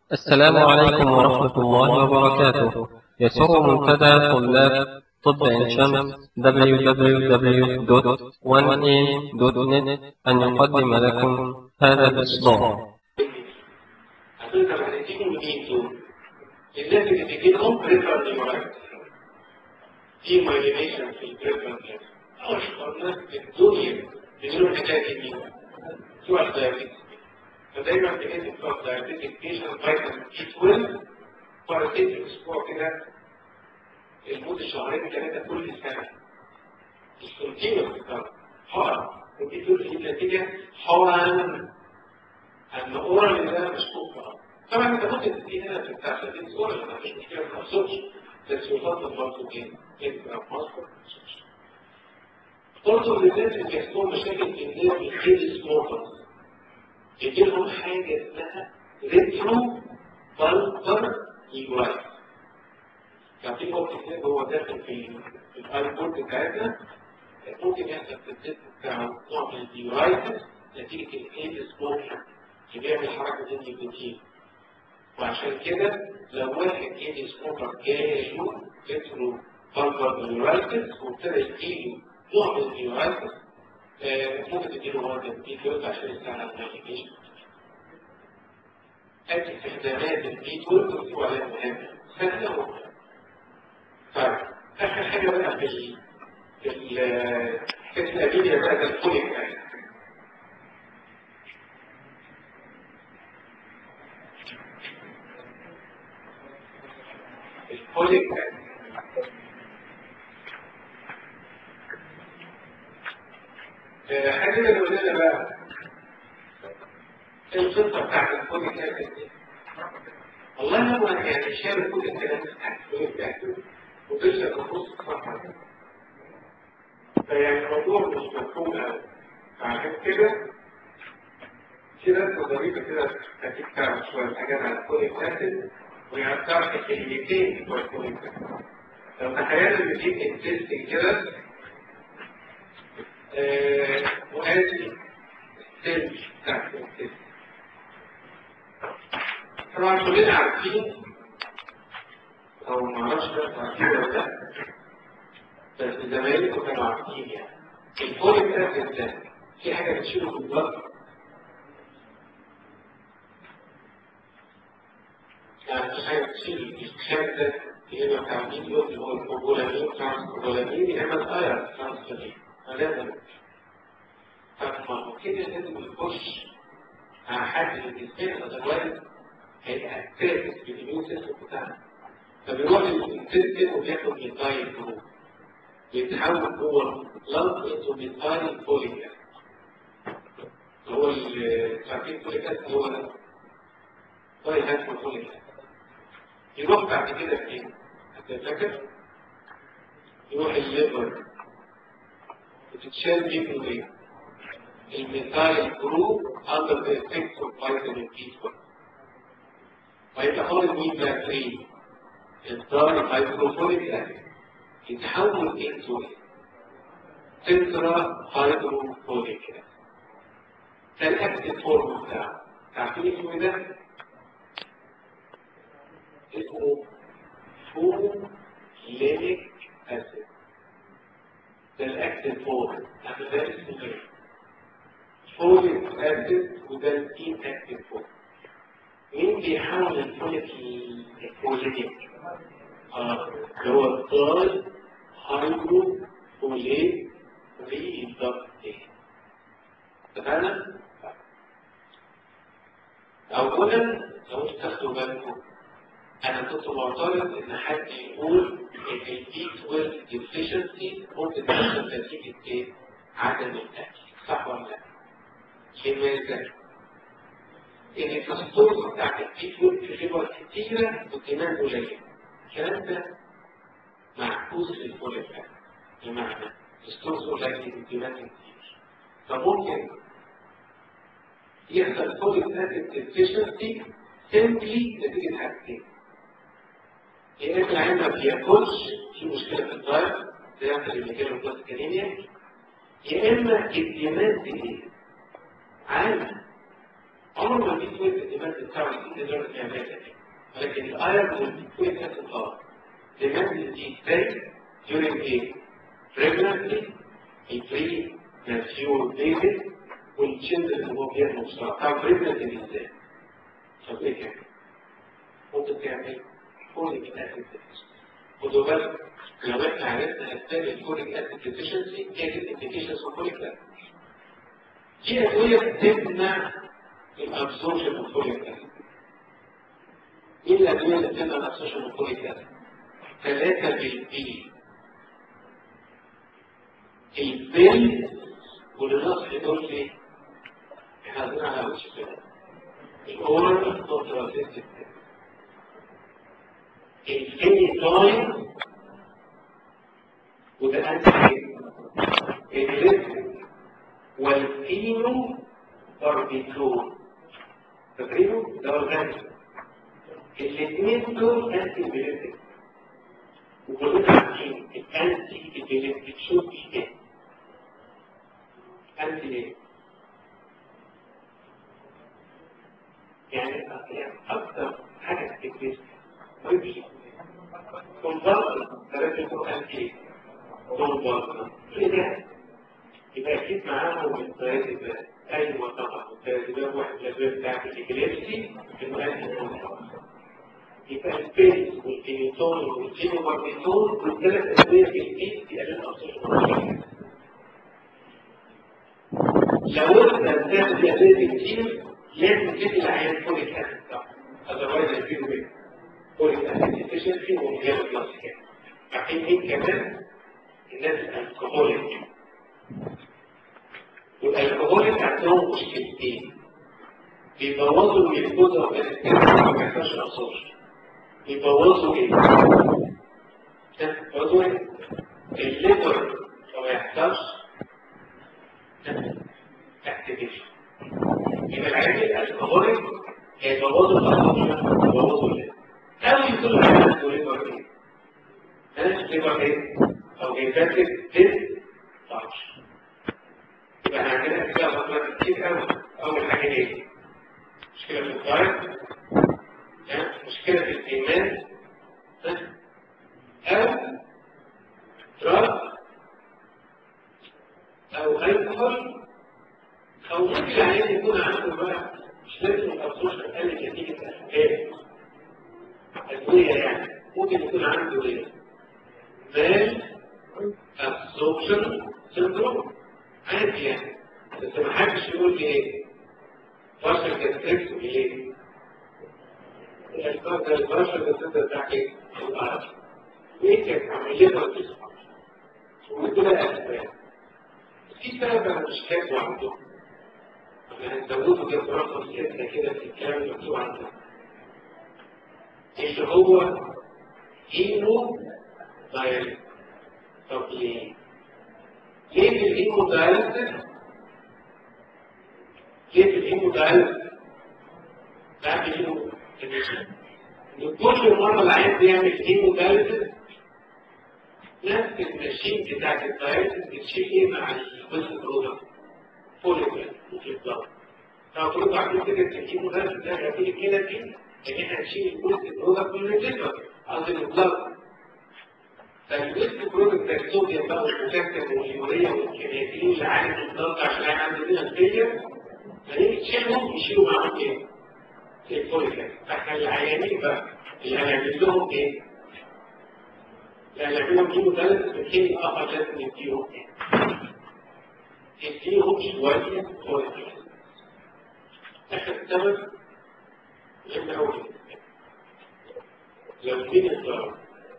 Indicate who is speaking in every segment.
Speaker 1: السلام عليكم ورحمة الله وبركاته يسر منتدى طلاب طب عين شمس www.1am.net أن يقدم لكم هذا الإصدار
Speaker 2: هتقدر هتديهم مين دول؟ الناس اللي بتجيلهم بريفرال نيورايت في مايلينيشن في البريفرال أشهر ناس في الدنيا بيجيلهم حكاية مين؟ بتوع الدايابيتس فدايما بنادي بتوع الدايابيتس بيشن فيتامين بي 12 مرتين في الأسبوع كده لمدة شهرين ثلاثة كل سنة مش كونتينوس حرام ودي تقول في النتيجة حرام أما أورال ده مش كفر طبعا أنت ممكن تديها في بتاع سبيل أورال ما فيش مشكلة ما تقصدش بس يفضل برضه إيه؟ يبقى مصر برضه للناس اللي بيحصلوا مشاكل في الناس الكيد سموكرز يجيلهم حاجة اسمها ريترو بالبر يورايت يعني في وقت كده هو داخل في الايبورد بتاعتنا ممكن يحصل في الجسم بتاعه نوع من اليورايتس نتيجة الكيد سموكر اللي بيعمل حركة النيكوتين وعشان كده لو واحد كيد سموكر جاله ريترو بالبر يورايتس وابتدى يجيله نوع من اليورايتس ممكن تديله مرض البيتول عشان يساعد على النافيجيشن ادي استخدامات البيتول تكتبوا عليها مهمة سهلة ومهمة طيب اخر حاجة بقى في ال في ال في الأدوية بقى ده الفوليك أسيد الفوليك أسيد حاجة اللي قلنا بقى القصة بتاعت الفوليك أسيد دي والله هو يعني شارك كل الكلام بتاع الفوليك أسيد وتشرب نص الصفحة فيعني الموضوع مش مفهوم قوي فعشان كده كده ظريفة كده هتيجي تعرف شوية حاجات عن الفوليك أسيد ويعني تعرف الكلمتين بتوع الفوليك أسيد لو تخيلنا إن في انتستين كده وآدي السيل بتاعت الانتستين طبعا كلنا عارفين او ما اعرفش بس عارفين ولا لا بس زمايلكم كانوا عارفين يعني الفوليك اسيد ده في حاجه بتشيله في الضغط يعني في حاجه بتشيل الكشاف ده اللي هو بتاع مين يقول اللي هو الكوبولامين ترانسكوبولامين يعمل اير ترانسفيرين لازم طب كده لازم يخش مع حد من الجسم otherwise هيبقى ستريس بالإميون سيستم بتاعنا فبيروح للسيستم وبياخد ميثايل جروب بيتحول جوه لانس انتو ميثايل فوليك هو الفاكين فوليك اسيد هو ده طيب هات فوليك يروح بعد كده فين؟ هتتذكر؟ يروح الليفر بتتشال منه ايه؟ الميثايل جروب under the effects of vitamin B12 ويبقى فاضل مين بقى 3 الدار هيدروفوليك اسيد يتحول انتو تترا هيدروفوليك اسيد ده الاكتف فورم بتاعه عارفين اسمه ده؟ اسمه فوليك اسيد ده الاكتف فورم هذا ده اسمه ايه؟ فوليك اسيد وده الان اكتف فورم مين بيحول الفوليك الفوليك اه اللي هو الضال هيدرو فوليك ريدكتيز اتفقنا؟ اولا لو انتوا تاخدوا بالكم انا كنت معترض ان حد يقول ان البي 12 ديفيشنسي ممكن تحصل نتيجه ايه؟ عدم الاكل صح ولا لا؟ لماذا؟ ان الفاسفورس بتاعت البي 12 في خبر كتيره والدماغ قليله الكلام ده معكوس في الفوليك بمعنى الفاسفورس قليل والدماغ كتير فممكن يحصل فوليك اسيد ديفيشنسي سيمبلي نتيجه حاجتين يا اما العين ما بياكلش في مشكله في الدايت ده يحصل اللي جاله بلاستيك انيميا يا اما الدماغ دي عالي عمر ما في كويس الدماغ بتاعه يكون درجة علاجة ولكن الايرون والكويس اسيد اه دماغ دي ازاي during a pregnancy a pre mature baby والchildren اللي هو بيعمل بسرعة طب pregnancy دي ازاي؟ طب ايه كده؟ ممكن تعمل فوليك اسيد خدوا بالك لو احنا عرفنا اسباب الفوليك اسيد ديفيشنسي ايه الانديكيشنز اوف فوليك اسيد في ادويه بتمنع الابسوربشن اوف فوليك اسيد ايه الادويه اللي بتمنع الابسوربشن اوف فوليك اسيد ثلاثه بالبي البيل والنص دول ليه؟ احنا عايزين على وش كده الاورال كونتراسيبتيف الفينيتاين وده انتي الريسك والفينو باربيتول فاكرينه؟ ده هو الغني الاثنين دول انتي بيليتك وكلنا عارفين الانتي بيليتك شو في ايه؟ انتي ايه؟ يعني اكثر حاجه تكتب ويمشي كونفرت ثلاثة القرآن ايه؟ كونفرت ايه ده؟ يبقى اكيد معاهم الثلاثة ايوه طبعا الثلاثة واحد الاسباب بتاعت الإكليبسي انه انت كونفرت يبقى البيز والكينيتون والجينوباربيتون والثلاث أدوية في البيز دي قلل أصلا لو انت بتاخد أدوية كتير لازم تدي العيان فوليك أسيد طبعا otherwise هيفيدوا بيه فوليك أسيد ديفيشنسي ومجال بلاسيكا عارفين مين كمان؟ الناس الألكوهوليك والألكوهوليك عندهم مشكلتين بيبوظوا الجلوكوز ما بيحصلش أبسوربشن يبوظوا ايه؟ يبوظوا ايه؟ الليبر ما يحصلش اكتيفيشن يبقى العيال الالكهوليك هيبوظوا الابسوربشن يبوظوا الليبر او يكون العيال عنده ليبر ايه؟ ماشي ليبر ايه؟ او هيباتيك ديس فانكشن يبقى احنا عندنا كده مطلب كتير قوي اول حاجه ايه؟ مشكله في الدايت مشكلة في الإيمان أو دراج أو ألكحول أو ممكن العيان يكون عنده بقى مش لازم الأبسوش تقلل نتيجة أسباب أدوية يعني ممكن يكون عنده إيه؟ مال أبسوشن سندروم عادي يعني بس ما حدش يقول لي إيه؟ فاشل كاستريكس ليه؟ الأسباب البشر بتبدأ تحكي الأرض ليه كانت عملية وتصفى وكل أسباب في سبب أنا مش كاتبه عندهم أنا هنزوده جنب رقم ستة كده في الكلام المكتوب عندهم اللي هو هيمو دايلس طب ليه؟ ليه في الهيمو دايلس؟ ليه في الهيمو دايلس؟ بعد هيمو ان كل مرة العيان بيعمل هيمو دايلسيس نفس الماشين بتاعت الدايلسيس بتشيل ايه مع الجزء برودكت فوليك في الضغط فالمفروض عارفين فكرة الهيمو دايلسيس ده هيعمل كده دي ان احنا نشيل الجزء برودكت من الليفر قصدي من الضغط فالجزء برودكت ده الصوديوم بقى والبوتاسيوم واليوريا والكرياتين اللي عالي من الضغط عشان عنده هنا الفيلير فنيجي تشيلهم يشيلوا معاهم ايه؟ الفوليك احنا العيانين بقى اللي هنعمل لهم ايه؟ اللي هنعمل لهم كيمو ثالث بكيمو اخر لازم نديهم ايه؟ نديهم شوية فوليك اخر السبب غير اول لو مين الضرر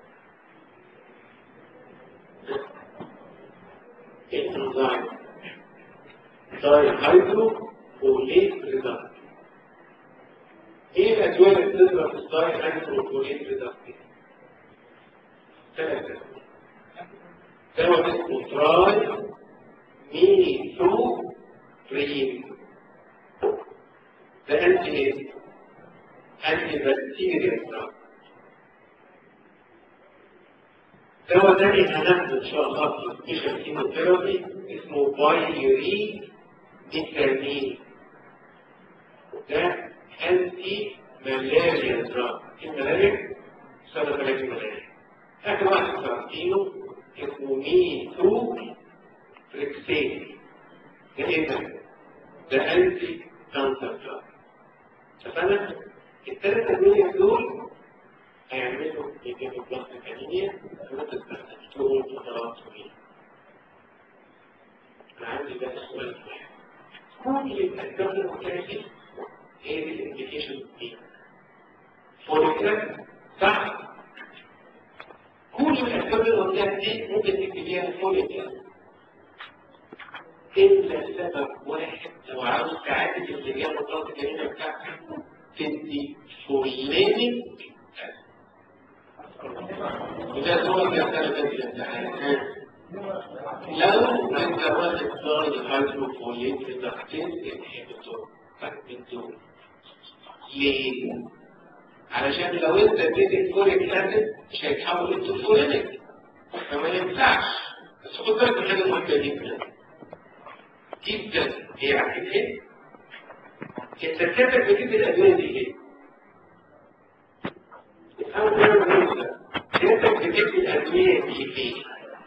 Speaker 2: الانزايم طيب هيدرو وليه ريدكت ايه الادويه اللي بتضرب في الدايت انتروبولين ريدكتيف ثلاثه دواء اسمه تراي ميني ثرو ريم ده انتي ايه؟ انتي بكتيريا دراج دواء تاني هناخده ان شاء الله في سبيشال كيموثيرابي اسمه بايوري ميثامين ده انتي ملاريا دراج الملاريا سبب علاج الملاريا اخر واحد استخدمه اسمه ميتو فريكسين ده ايه ده؟ ده انتي كانسر دراج اتفقنا؟ الثلاثة ادوية دول هيعملوا يجيبوا بلاستيك انيميا وما تستخدموهم فترات طويلة. انا عندي بقى سؤال واحد. كل الاسباب المختلفة هي دي الانديكيشن دي. فوليكلا صح؟ كل الاسباب المختلفة دي ممكن تكتبيها فوليكلا. إلا سبب واحد لو عاوز تعالج اللي جاب بلاستيك انيميا بتاعتك تدي فولينيك وده هو كان في الامتحان لو انت واخد ضارب هيدروفوليت ريدكتين انهبيتور فاكتور ليه؟ علشان لو انت اديت فوليك اسيد مش هيتحول انتو فولينيك فما ينفعش بس خد بالك من حاجه مهمه جدا جدا هي عارفين ايه؟ انت كاتب بتدي الادويه دي ليه؟ أول مرة انت بتدي الادويه دي ليه؟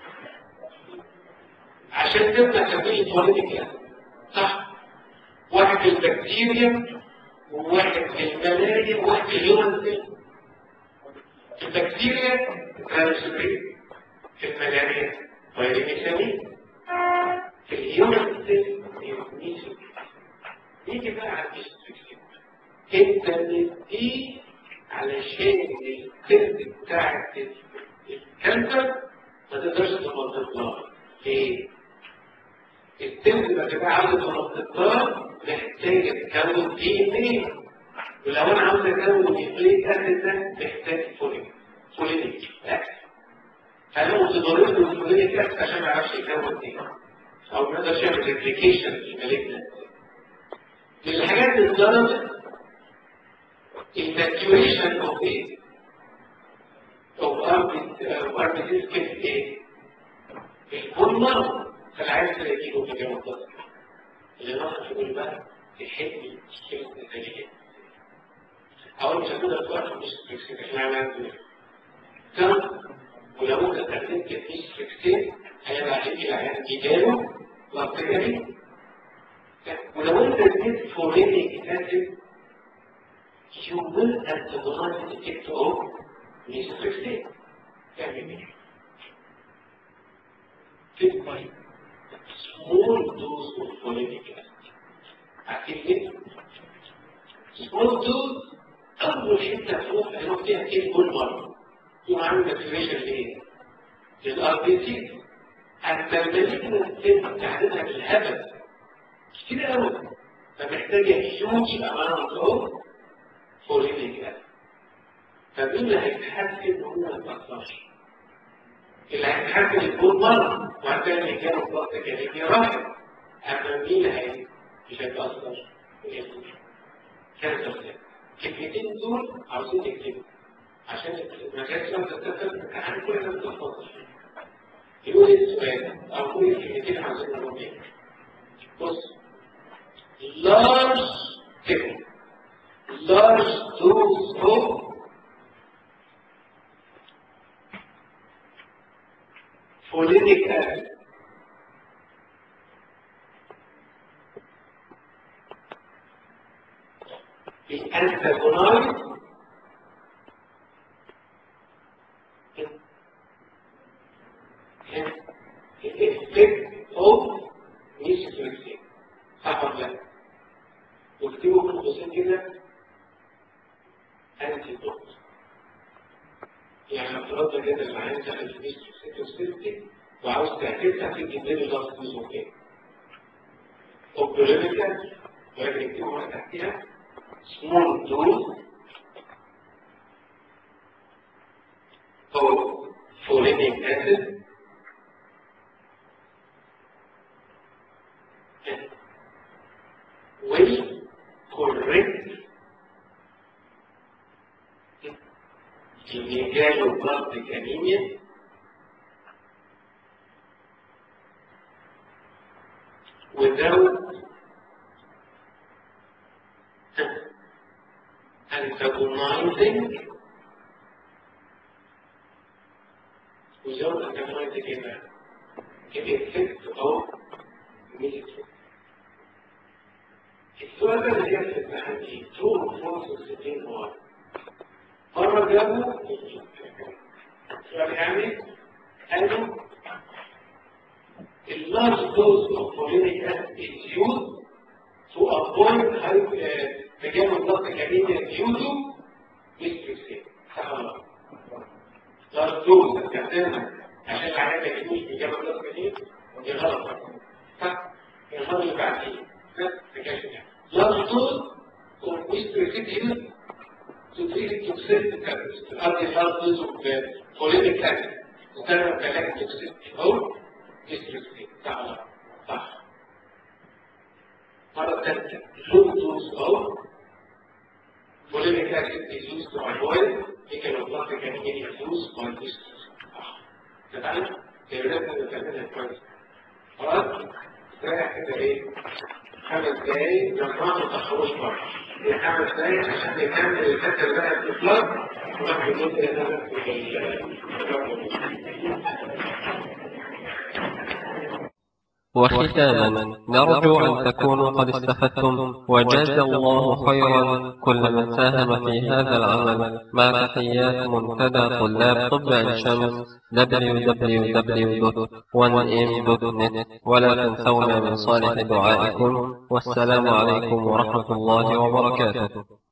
Speaker 2: عشان تبدا تبني بوليتيكا صح؟ واحد في البكتيريا وواحد في الملاريا وواحد في الهيومن سيل في البكتيريا ترانسفير في الملاريا فيتامين في الهيومن سيل ميزو نيجي بقى على الديستريكشن انت بتديه علشان الكذب بتاعت الكانسر ما تقدرش تمططها ليه؟ الكذب لما تبقى عاوز تمططها محتاجة تكون دي ان ايه ولو انا عاوز اكون نيوكليك اسيد ده محتاج فوليك فولينيك اسيد فانا متضرر من الفولينيك اسيد عشان ما يعرفش يكون دي او ما يقدرش يعمل ريبليكيشن في المالجنت من الحاجات اللي اتضربت الماتيوريشن اوف ايه؟ اوف اربيتيز كيف ايه؟ البولمر فالعيال تلاقيه في جامعة الضغط اللي ناقص يقول بقى تحب مشكلة النتائج أول مش هتقدر توقف مش فليكسين احنا عملنا كم ولو انت استخدمت مش فليكسين هيبقى عليك العيان جداله منطقي ولو انت اديت فورينيك اسيد you will antagonize the effect of methotrexate. تعمل ايه؟ تبقى small dose of folic acid. عارفين ليه؟ small dose أول حتة تروح هيروح فيها ايه كل مرة؟ يكون عامل ماتيوريشن لإيه؟ للار بي سي. حتى المالجنة تبقى تعددها بالهبل. كتير قوي. فمحتاجة huge amount of فولينيك اسيد فمين اللي هيتحسن هو ما يتأثرش اللي هيتحسن البول مرة وعندما اللي كانوا ضغط كلامي راحت أما مين اللي هي مش هيتأثر كانسر سيل الكلمتين دول عاوزين نكتبهم عشان ما كانش لما تتكلم عن كل الناس تتفضل يقول السؤال أو كل الكلمتين عاوزين نقولهم ايه بص large technique large dose of folinic acid. The antagonize the effect of misflexing. صح ولا لا؟ واكتبوا في القوسين كده انتي دوت يعني افترضنا كده اللي عايز تعمل فلوس 66 وعاوز تعكسها في الجنين اللفظ اسمه ايه؟ اوبريميكال ولكن اكتبوا بقى تحتيها سمول دوز او فولينيك اسيد will correct اللي جاله بلاستيك انيميا without antagonizing without antagonizing كده الإفكت أو ميزيكي السؤال ده اللي جاب في الامتحان ايه؟ true or false وستين هو مرة جابوا سؤال يعني قالوا a large dose of folic acid is used to avoid high تجاوز ضغط الأنيميا due to ميستريكسين صح ولا لا؟ large dose استخدامها عشان العيان ما يجيبوش تجاوز ضغط الأنيميا دي غلط صح؟ الغلط اللي بعديه بس تجاوز large dose of mistreated used to treat toxicity تقضي large dose of folic acid تستخدم كعلاج toxicity أو ميستريكسين صح ولا لا؟ صح مرة ثالثة low dose of folic acid is used to avoid econoplatic anemia use by distress. تمام؟ لازم تعملها كويس. خلاص؟ رايح كده ايه؟ خمس دقايق جمعوا ما تأخروش بره. هي خمس دقايق عشان نكمل الحته اللي بقى الإطلاق وناخد الجزء ده
Speaker 1: وختاما نرجو أن تكونوا قد استفدتم وجاز الله خيرا كل من ساهم في هذا العمل مع تحيات منتدى طلاب طب عين شمس www.1m.net ولا تنسونا من صالح دعائكم والسلام عليكم ورحمة الله وبركاته